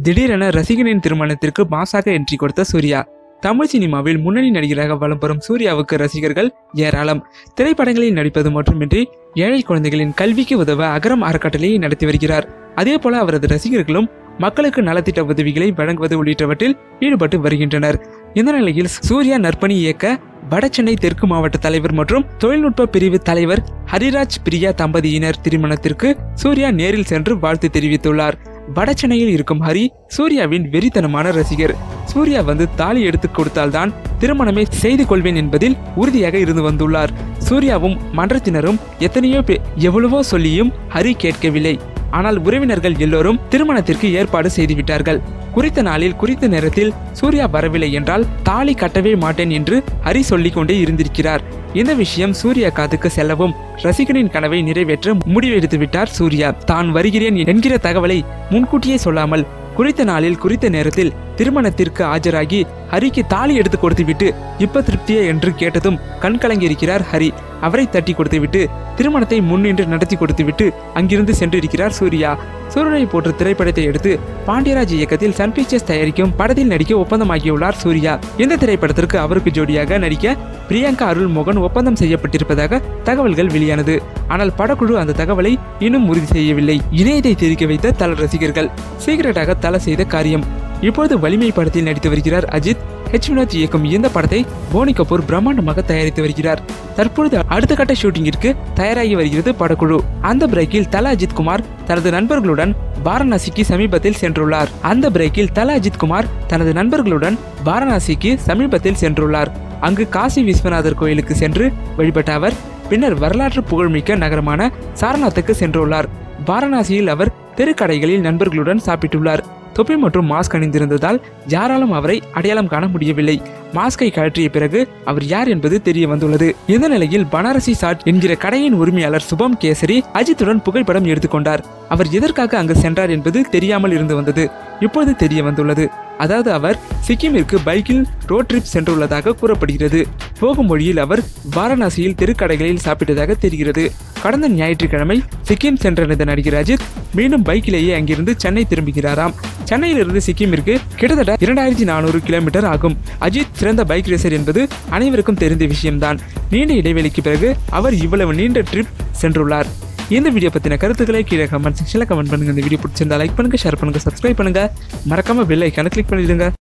திடீரென ரசிகனின் திருமணத்திற்கு மாசாக என்ட்ரி கொடுத்த சூர்யா தமிழ் சினிமாவில் முன்னணி நடிகராக வலம் பெறும் சூர்யாவுக்கு ரசிகர்கள் ஏராளம் திரைப்படங்களில் நடிப்பது மட்டுமின்றி ஏழை குழந்தைகளின் கல்விக்கு உதவ அகரம் அறக்கட்டளையை நடத்தி வருகிறார் அதே போல அவரது ரசிகர்களும் மக்களுக்கு நலத்திட்ட உதவிகளை வழங்குவது உள்ளிட்டவற்றில் ஈடுபட்டு வருகின்றனர் இந்த நிலையில் சூர்யா நற்பணி இயக்க வடசென்னை தெற்கு மாவட்ட தலைவர் மற்றும் தொழில்நுட்ப பிரிவு தலைவர் ஹரிராஜ் பிரியா தம்பதியினர் திருமணத்திற்கு சூர்யா நேரில் சென்று வாழ்த்து தெரிவித்துள்ளார் வடசென்னையில் இருக்கும் ஹரி சூர்யாவின் வெறித்தனமான ரசிகர் சூர்யா வந்து தாலி எடுத்து கொடுத்தால்தான் திருமணமே செய்து கொள்வேன் என்பதில் உறுதியாக இருந்து வந்துள்ளார் சூர்யாவும் மன்றத்தினரும் எத்தனையோ பே எவ்வளவோ சொல்லியும் ஹரி கேட்கவில்லை ஆனால் உறவினர்கள் எல்லோரும் திருமணத்திற்கு ஏற்பாடு செய்துவிட்டார்கள் குறித்த நாளில் குறித்த நேரத்தில் சூர்யா வரவில்லை என்றால் தாலி கட்டவே மாட்டேன் என்று ஹரி சொல்லிக் கொண்டே இருந்திருக்கிறார் இந்த விஷயம் சூர்யா காதுக்கு செல்லவும் ரசிகனின் கனவை நிறைவேற்ற முடிவெடுத்து விட்டார் சூர்யா தான் வருகிறேன் என்கிற தகவலை முன்கூட்டியே சொல்லாமல் குறித்த நாளில் குறித்த நேரத்தில் திருமணத்திற்கு ஆஜராகி ஹரிக்கு தாலி எடுத்து கொடுத்துவிட்டு இப்ப திருப்தியே என்று கேட்டதும் கண்கலங்கி இருக்கிறார் ஹரி அவரை தட்டி கொடுத்துவிட்டு திருமணத்தை முன்னின்று நடத்தி கொடுத்துவிட்டு அங்கிருந்து சென்றிருக்கிறார் சூர்யா சூரியனை போன்ற திரைப்படத்தை எடுத்து பாண்டியராஜ் இயக்கத்தில் சன் பிக்சர்ஸ் தயாரிக்கும் படத்தில் நடிக்க ஒப்பந்தமாகியுள்ளார் சூர்யா இந்த திரைப்படத்திற்கு அவருக்கு ஜோடியாக நடிக்க பிரியங்கா அருள் மோகன் ஒப்பந்தம் செய்யப்பட்டிருப்பதாக தகவல்கள் வெளியானது ஆனால் படக்குழு அந்த தகவலை இன்னும் உறுதி செய்யவில்லை இணையத்தை தெரிவிக்க வைத்த தல ரசிகர்கள் சீக்கிரட்டாக தல செய்த காரியம் இப்பொழுது வலிமை படத்தில் நடித்து வருகிறார் அஜித் ஹெச் வினோத் இயக்கும் இந்த படத்தை போனி கபூர் பிரம்மாண்டமாக தயாரித்து வருகிறார் தற்பொழுது அடுத்த கட்ட ஷூட்டிங்கிற்கு தயாராகி வருகிறது படக்குழு அந்த பிரேக்கில் தல அஜித் குமார் தனது நண்பர்களுடன் வாரணாசிக்கு சமீபத்தில் சென்றுள்ளார் அந்த பிரேக்கில் தல அஜித் குமார் தனது நண்பர்களுடன் வாரணாசிக்கு சமீபத்தில் சென்றுள்ளார் அங்கு காசி விஸ்வநாதர் கோயிலுக்கு சென்று வழிபட்ட அவர் பின்னர் வரலாற்று புகழ்மிக்க நகரமான சாரநாத்துக்கு சென்றுள்ளார் வாரணாசியில் அவர் தெருக்கடைகளில் நண்பர்களுடன் சாப்பிட்டுள்ளார் தொப்பி மற்றும் மாஸ்க் அணிந்திருந்ததால் யாராலும் அவரை அடையாளம் காண முடியவில்லை மாஸ்கை கழற்றிய பிறகு அவர் யார் என்பது தெரிய வந்துள்ளது இந்த நிலையில் பனாரசி சாட் என்கிற கடையின் உரிமையாளர் சுபம் கேசரி அஜித்துடன் புகைப்படம் எடுத்துக்கொண்டார் அவர் எதற்காக அங்கு சென்றார் என்பது தெரியாமல் இருந்து வந்தது இப்பொழுது தெரிய வந்துள்ளது அதாவது அவர் சிக்கிமிற்கு பைக்கில் ரோட் ட்ரிப் சென்றுள்ளதாக கூறப்படுகிறது போகும் வழியில் அவர் வாரணாசியில் தெருக்கடைகளில் சாப்பிட்டதாக தெரிகிறது கடந்த ஞாயிற்றுக்கிழமை சிக்கிம் சென்றடைந்த நடிகர் அஜித் மீண்டும் பைக்கிலேயே அங்கிருந்து சென்னை திரும்புகிறாராம் சென்னையிலிருந்து சிக்கிமிற்கு கிட்டத்தட்ட இரண்டாயிரத்தி நானூறு கிலோமீட்டர் ஆகும் அஜித் சிறந்த பைக் ரேசர் என்பது அனைவருக்கும் தெரிந்த விஷயம்தான் நீண்ட இடைவெளிக்கு பிறகு அவர் இவ்வளவு நீண்ட ட்ரிப் சென்றுள்ளார் இந்த வீடியோ பத்தின கருத்துக்களை கீழே கமெண்ட் செக்ஷனில் கமெண்ட் பண்ணுங்க இந்த வீடியோ பிடிச்சிருந்தா லைக் பண்ணுங்க ஷேர் பண்ணுங்க சப்ஸ்கிரைப் பண்ணுங்க மறக்காம பெல் ஐக்கான கிளிக் பண்ணிடுங்க